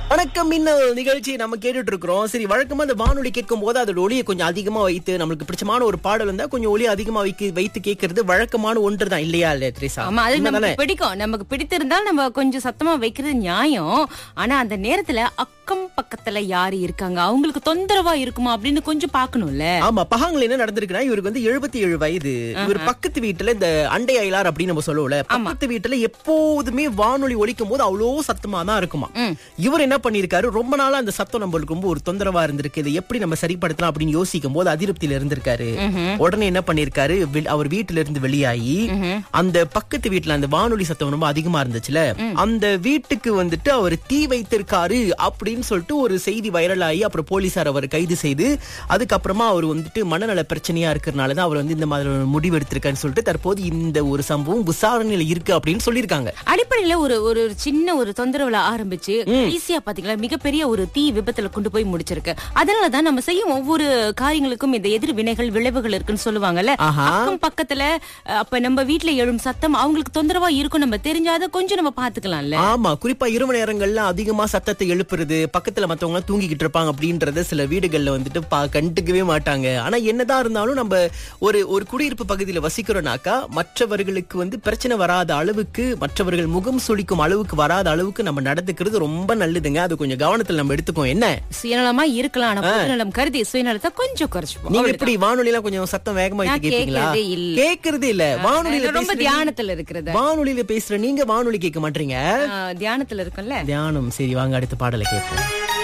வணக்கம் மின்னல் நிகழ்ச்சி நம்ம கேட்டுட்டு இருக்கிறோம் சரி வழக்கமா அந்த வானொலி கேட்கும் போது அதோட ஒளியை கொஞ்சம் அதிகமா வைத்து நம்மளுக்கு பிடிச்சமான ஒரு பாடல் இருந்தா கொஞ்சம் ஒளி அதிகமா வைக்க வைத்து கேட்கறது வழக்கமான ஒன்று தான் இல்லையா இல்ல த்ரிசா ஆமா அது உண்மைதானே? நமக்கு பிடிக்கும் நமக்கு பிடித்திருந்தால் நம்ம கொஞ்சம் சத்தமா வைக்கிறது நியாயம் ஆனா அந்த நேரத்துல அக்கம் பக்கத்துல யாரு இருக்காங்க அவங்களுக்கு தொந்தரவா இருக்குமா அப்படின்னு கொஞ்சம் பாக்கணும்ல ஆமா பகாங்கல என்ன நடந்திருக்குன்னா இவருக்கு வந்து 77 ஏழு வயது இவர் பக்கத்து வீட்டுல இந்த அண்டை அயலார் அப்படின்னு நம்ம சொல்லுவோம்ல பக்கத்து வீட்டுல எப்போதுமே வானொலி ஒலிக்கும் போது அவ்வளோ சத்தமா தான் இருக்குமா இவர் என்ன பண்ணிருக்காரு ரொம்ப நாளா அந்த சத்தம் நம்மளுக்கு ரொம்ப ஒரு தொந்தரவா இருந்திருக்கு இதை எப்படி நம்ம சரிப்படுத்தலாம் அப்படின்னு யோசிக்கும் போது அதிருப்தியில இருந்திருக்காரு உடனே என்ன பண்ணிருக்காரு வெ- அவர் வீட்டுல இருந்து வெளியாகி அந்த பக்கத்து வீட்டுல அந்த வானொலி சத்தம் ரொம்ப அதிகமா இருந்துச்சுல அந்த வீட்டுக்கு வந்துட்டு அவர் தீ வைத்திருக்காரு அப்படின்னு சொல்லிட்டு ஒரு செய்தி வைரல் ஆகி அப்புறம் போலீசார் அவர் கைது செய்து அதுக்கப்புறமா அவர் வந்துட்டு மனநல பிரச்சனையா இருக்கிறனால தான் அவர் வந்து இந்த மாதிரி ஒரு முடிவு எடுத்திருக்காருன்னு சொல்லிட்டு தற்போது இந்த ஒரு சம்பவம் விசாரணையில இருக்கு அப்படின்னு சொல்லியிருக்காங்க அடிப்படையில ஒரு ஒரு சின்ன ஒரு தொந்தரவுல ஆரம்பிச்சு ஈஸியா பாத்தீங்களா மிகப்பெரிய ஒரு தீ விபத்துல கொண்டு போய் முடிச்சிருக்கு அதனாலதான் நம்ம செய்யும் ஒவ்வொரு காரியங்களுக்கும் இந்த எதிர் வினைகள் விளைவுகள் இருக்குன்னு சொல்லுவாங்கல்ல ஆஹா. அக்கம் பக்கத்துல அஹ், அப்ப நம்ம வீட்ல எழும் சத்தம் அவங்களுக்கு தொந்தரவா இருக்கும் நம்ம தெரிஞ்சாத கொஞ்சம் நம்ம பாத்துக்கலாம்ல ஆமா குறிப்பா இரவு நேரங்கள்ல அதிகமா சத்தத்தை எழுப்புறது பக்கத்துல மத்தவங்க எல்லாம் தூங்கிக்கிட்டு இருப்பாங்க அப்படின்றத சில வீடுகள்ல வந்துட்டு பா- கண்டுக்கவே மாட்டாங்க ஆனா என்னதான் இருந்தாலும் நம்ம ஒரு ஒரு குடியிருப்பு பகுதியில வசிக்கிறோம்னாக்கா மற்றவர்களுக்கு வந்து பிரச்சனை வராத அளவுக்கு மற்றவர்கள் முகம் சுளிக்கும் அளவுக்கு வராத அளவுக்கு நம்ம நடந்துக்கிறது ரொம்ப நல்லதுங்க அது கொஞ்சம் கவனத்துல நம்ம எடுத்துக்கோம் என்ன சுயநலமா இருக்கலாம் ஆனா பொதுநலம் கருதி சுயநலத்தை கொஞ்சம் குறைச்சுப்போம் நீங்க எப்படி வானொலி எல்லாம் கொஞ்சம் சத்தம் வேகமா நான் வைத்து கேட்பீங்களா கேட்கறதே இல்ல. கேக்குறதே இல்ல வானொலியில நான் ரொம்ப பேசுற- தியானத்துல இருக்கிறது வானொலியில பேசுற நீங்க வானொலி கேட்க மாட்டீங்க தியானத்துல இருக்கும்ல தியானம் சரி வாங்க அடுத்த பாடலை கேட்போம்